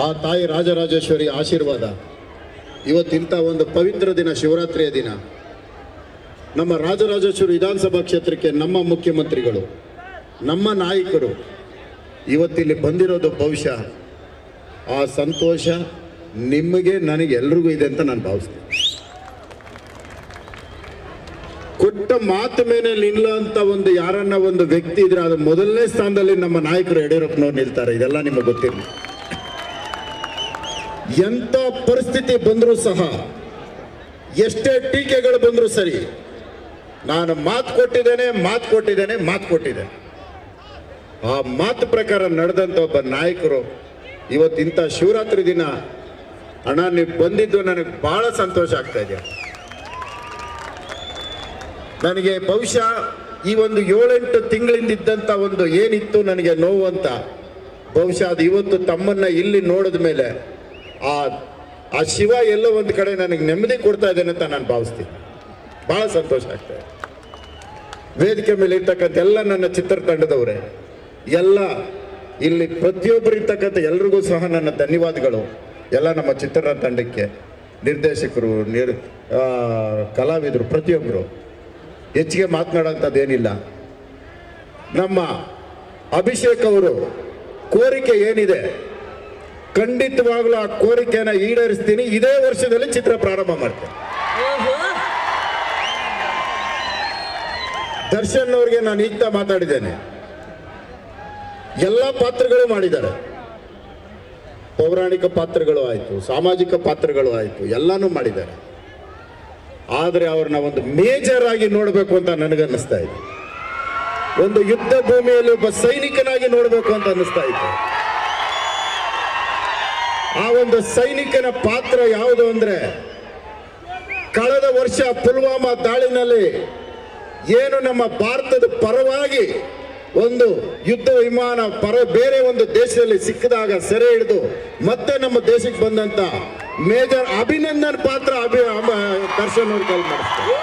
ಆ ತಾಯಿ ರಾಜರಾಜೇಶ್ವರಿ ಆಶೀರ್ವಾದ ಇವತ್ತಿಂಥ ಒಂದು ಪವಿತ್ರ ದಿನ ಶಿವರಾತ್ರಿಯ ದಿನ ನಮ್ಮ ರಾಜರಾಜೇಶ್ವರಿ ವಿಧಾನಸಭಾ ಕ್ಷೇತ್ರಕ್ಕೆ ನಮ್ಮ ಮುಖ್ಯಮಂತ್ರಿಗಳು ನಮ್ಮ ನಾಯಕರು ಇವತ್ತಿಲ್ಲಿ ಬಂದಿರೋದು ಬಹುಶಃ ಆ ಸಂತೋಷ ನಿಮಗೆ ನನಗೆ ಎಲ್ರಿಗೂ ಇದೆ ಅಂತ ನಾನು ಭಾವಿಸ್ತೀನಿ ಕೊಟ್ಟ ಮಾತು ಮೇಲೆ ನಿಲ್ಲುವಂತ ಒಂದು ಯಾರನ್ನ ಒಂದು ವ್ಯಕ್ತಿ ಇದ್ರೆ ಅದು ಮೊದಲನೇ ಸ್ಥಾನದಲ್ಲಿ ನಮ್ಮ ನಾಯಕರು ಯಡಿಯೂರಪ್ಪನವ್ರು ನಿಲ್ತಾರೆ ಇದೆಲ್ಲ ನಿಮಗೆ ಗೊತ್ತಿರಲಿ ಎಂತ ಪರಿಸ್ಥಿತಿ ಬಂದರೂ ಸಹ ಎಷ್ಟೇ ಟೀಕೆಗಳು ಬಂದರೂ ಸರಿ ನಾನು ಮಾತು ಕೊಟ್ಟಿದ್ದೇನೆ ಮಾತು ಕೊಟ್ಟಿದ್ದೇನೆ ಮಾತು ಕೊಟ್ಟಿದ್ದೇನೆ ಆ ಮಾತು ಪ್ರಕಾರ ನಡೆದಂತ ಒಬ್ಬ ನಾಯಕರು ಇವತ್ತಿಂಥ ಶಿವರಾತ್ರಿ ದಿನ ಅಣ್ಣ ನೀವು ಬಂದಿದ್ದು ನನಗೆ ಬಹಳ ಸಂತೋಷ ಆಗ್ತಾ ಇದೆ ನನಗೆ ಬಹುಶಃ ಈ ಒಂದು ಏಳೆಂಟು ತಿಂಗಳಿಂದ ಇದ್ದಂತ ಒಂದು ಏನಿತ್ತು ನನಗೆ ನೋವು ಅಂತ ಬಹುಶಃ ಅದು ಇವತ್ತು ತಮ್ಮನ್ನ ಇಲ್ಲಿ ನೋಡಿದ ಮೇಲೆ ಆ ಆ ಶಿವ ಎಲ್ಲೋ ಒಂದು ಕಡೆ ನನಗೆ ನೆಮ್ಮದಿ ಕೊಡ್ತಾ ಇದ್ದೇನೆ ಅಂತ ನಾನು ಭಾವಿಸ್ತೀನಿ ಬಹಳ ಸಂತೋಷ ಆಗ್ತಾ ಇದೆ ವೇದಿಕೆ ಮೇಲೆ ಇರ್ತಕ್ಕಂಥ ಎಲ್ಲ ನನ್ನ ಚಿತ್ರತಂಡದವರೇ ಎಲ್ಲ ಇಲ್ಲಿ ಪ್ರತಿಯೊಬ್ಬರು ಇರ್ತಕ್ಕಂಥ ಎಲ್ರಿಗೂ ಸಹ ನನ್ನ ಧನ್ಯವಾದಗಳು ಎಲ್ಲ ನಮ್ಮ ಚಿತ್ರರಂಗ ತಂಡಕ್ಕೆ ನಿರ್ದೇಶಕರು ನಿರ್ ಆ, ಕಲಾವಿದರು ಪ್ರತಿಯೊಬ್ಬರು ಹೆಚ್ಚಿಗೆ ಮಾತನಾಡೋಂಥದ್ದು ಏನಿಲ್ಲ ನಮ್ಮ ಅಭಿಷೇಕ್ ಅವರು ಕೋರಿಕೆ ಏನಿದೆ ಖಂಡಿತವಾಗ್ಲೂ ಆ ಕೋರಿಕೆನ ಈಡೇರಿಸ್ತೀನಿ ಇದೇ ವರ್ಷದಲ್ಲಿ ಚಿತ್ರ ಪ್ರಾರಂಭ ಮಾಡ್ತೇನೆ ದರ್ಶನ್ ಅವ್ರಿಗೆ ನಾನು ಈಗ ಮಾತಾಡಿದ್ದೇನೆ ಎಲ್ಲ ಪಾತ್ರಗಳು ಮಾಡಿದ್ದಾರೆ ಪೌರಾಣಿಕ ಪಾತ್ರಗಳು ಆಯಿತು ಸಾಮಾಜಿಕ ಪಾತ್ರಗಳು ಆಯಿತು ಎಲ್ಲಾನು ಮಾಡಿದ್ದಾರೆ ಆದರೆ ಅವ್ರನ್ನ ಒಂದು ಮೇಜರ್ ಆಗಿ ನೋಡಬೇಕು ಅಂತ ನನಗನ್ನಿಸ್ತಾ ಇದೆ ಒಂದು ಯುದ್ಧ ಭೂಮಿಯಲ್ಲಿ ಒಬ್ಬ ಸೈನಿಕನಾಗಿ ನೋಡಬೇಕು ಅಂತ ಅನ್ನಿಸ್ತಾ ಇತ್ತು ಆ ಒಂದು ಸೈನಿಕನ ಪಾತ್ರ ಯಾವುದು ಅಂದ್ರೆ ಕಳೆದ ವರ್ಷ ಪುಲ್ವಾಮಾ ದಾಳಿನಲ್ಲಿ ಏನು ನಮ್ಮ ಭಾರತದ ಪರವಾಗಿ ಒಂದು ಯುದ್ಧ ವಿಮಾನ ಪರ ಬೇರೆ ಒಂದು ದೇಶದಲ್ಲಿ ಸಿಕ್ಕಿದಾಗ ಸೆರೆ ಹಿಡಿದು ಮತ್ತೆ ನಮ್ಮ ದೇಶಕ್ಕೆ ಬಂದಂತ ಮೇಜರ್ ಅಭಿನಂದನ್ ಪಾತ್ರ ಅಭಿ ಅಮ- ದರ್ಶನ್ ಅವ್ರ ಕೈಲಿ ಮಾಡಿಸ್ತಾರೆ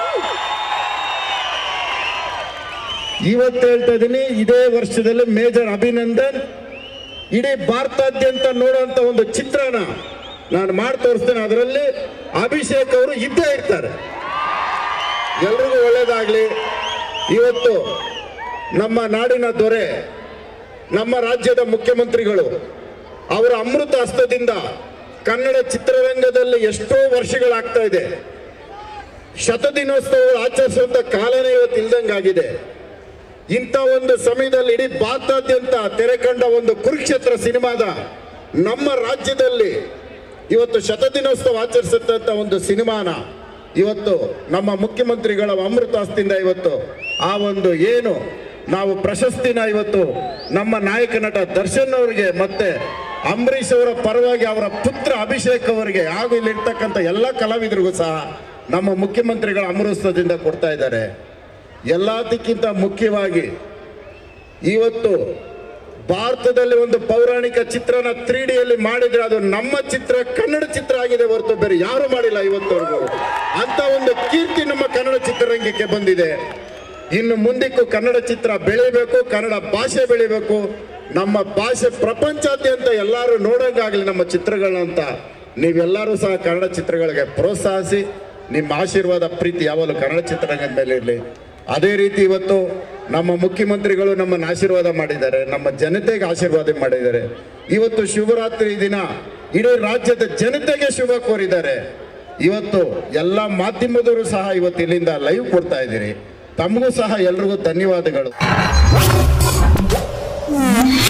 ಇವತ್ತು ಹೇಳ್ತಾ ಇದ್ದೀನಿ ಇದೇ ವರ್ಷದಲ್ಲಿ ಮೇಜರ್ ಅಭಿನಂದನ್ ಇಡೀ ಭಾರತಾದ್ಯಂತ ನೋಡುವಂತ ಒಂದು ಚಿತ್ರಣ ನಾನು ಮಾಡಿ ತೋರಿಸ್ತೇನೆ ಅದರಲ್ಲಿ ಅಭಿಷೇಕ್ ಅವರು ಇದ್ದೇ ಇರ್ತಾರೆ ಎಲ್ರಿಗೂ ಒಳ್ಳೇದಾಗ್ಲಿ ಇವತ್ತು ನಮ್ಮ ನಾಡಿನ ದೊರೆ ನಮ್ಮ ರಾಜ್ಯದ ಮುಖ್ಯಮಂತ್ರಿಗಳು ಅವರ ಅಮೃತ ಹಸ್ತದಿಂದ ಕನ್ನಡ ಚಿತ್ರರಂಗದಲ್ಲಿ ಎಷ್ಟೋ ವರ್ಷಗಳಾಗ್ತಾ ಇದೆ ಶತದಿನೋತ್ಸವ ಆಚರಿಸುವಂತ ಕಾಲನೇ ಇವತ್ತು ಇಲ್ದಂಗಾಗಿದೆ ಇಂಥ ಒಂದು ಸಮಯದಲ್ಲಿ ಇಡೀ ಭಾರತಾದ್ಯಂತ ತೆರೆ ಕಂಡ ಒಂದು ಕುರುಕ್ಷೇತ್ರ ಸಿನಿಮಾದ ನಮ್ಮ ರಾಜ್ಯದಲ್ಲಿ ಇವತ್ತು ಶತದಿನೋತ್ಸವ ಆಚರಿಸತಂತ ಒಂದು ಸಿನಿಮಾನ ಇವತ್ತು ನಮ್ಮ ಮುಖ್ಯಮಂತ್ರಿಗಳ ಅಮೃತಾಸ್ತಿಯಿಂದ ಇವತ್ತು ಆ ಒಂದು ಏನು ನಾವು ಪ್ರಶಸ್ತಿನ ಇವತ್ತು ನಮ್ಮ ನಾಯಕ ನಟ ದರ್ಶನ್ ಅವರಿಗೆ ಮತ್ತೆ ಅಂಬರೀಷ್ ಅವರ ಪರವಾಗಿ ಅವರ ಪುತ್ರ ಅಭಿಷೇಕ್ ಅವರಿಗೆ ಹಾಗೂ ಇಲ್ಲಿರ್ತಕ್ಕಂಥ ಎಲ್ಲ ಕಲಾವಿದರಿಗೂ ಸಹ ನಮ್ಮ ಮುಖ್ಯಮಂತ್ರಿಗಳ ಅಮೃತದಿಂದ ಕೊಡ್ತಾ ಇದ್ದಾರೆ ಎಲ್ಲದಕ್ಕಿಂತ ಮುಖ್ಯವಾಗಿ ಇವತ್ತು ಭಾರತದಲ್ಲಿ ಒಂದು ಪೌರಾಣಿಕ ಚಿತ್ರನ ತ್ರೀ ಡಿಯಲ್ಲಿ ಮಾಡಿದ್ರೆ ಅದು ನಮ್ಮ ಚಿತ್ರ ಕನ್ನಡ ಚಿತ್ರ ಆಗಿದೆ ಹೊರತು ಬೇರೆ ಯಾರು ಮಾಡಿಲ್ಲ ಇವತ್ತವರೆಗೂ ಅಂತ ಒಂದು ಕೀರ್ತಿ ನಮ್ಮ ಕನ್ನಡ ಚಿತ್ರರಂಗಕ್ಕೆ ಬಂದಿದೆ ಇನ್ನು ಮುಂದಕ್ಕೂ ಕನ್ನಡ ಚಿತ್ರ ಬೆಳಿಬೇಕು ಕನ್ನಡ ಭಾಷೆ ಬೆಳಿಬೇಕು ನಮ್ಮ ಭಾಷೆ ಪ್ರಪಂಚಾದ್ಯಂತ ಎಲ್ಲರೂ ನೋಡೋಂಗಾಗಲಿ ನಮ್ಮ ಚಿತ್ರಗಳಂತ ನೀವೆಲ್ಲರೂ ಸಹ ಕನ್ನಡ ಚಿತ್ರಗಳಿಗೆ ಪ್ರೋತ್ಸಾಹಿಸಿ ನಿಮ್ಮ ಆಶೀರ್ವಾದ ಪ್ರೀತಿ ಯಾವಾಗಲೂ ಕನ್ನಡ ಚಿತ್ರರಂಗದ ಮೇಲೆ ಇರಲಿ ಅದೇ ರೀತಿ ಇವತ್ತು ನಮ್ಮ ಮುಖ್ಯಮಂತ್ರಿಗಳು ನಮ್ಮನ್ನು ಆಶೀರ್ವಾದ ಮಾಡಿದ್ದಾರೆ ನಮ್ಮ ಜನತೆಗೆ ಆಶೀರ್ವಾದ ಮಾಡಿದ್ದಾರೆ ಇವತ್ತು ಶಿವರಾತ್ರಿ ದಿನ ಇಡೀ ರಾಜ್ಯದ ಜನತೆಗೆ ಶುಭ ಕೋರಿದ್ದಾರೆ ಇವತ್ತು ಎಲ್ಲ ಮಾಧ್ಯಮದವರು ಸಹ ಇವತ್ತು ಇಲ್ಲಿಂದ ಲೈವ್ ಕೊಡ್ತಾ ಇದ್ದೀರಿ ತಮಗೂ ಸಹ ಎಲ್ರಿಗೂ ಧನ್ಯವಾದಗಳು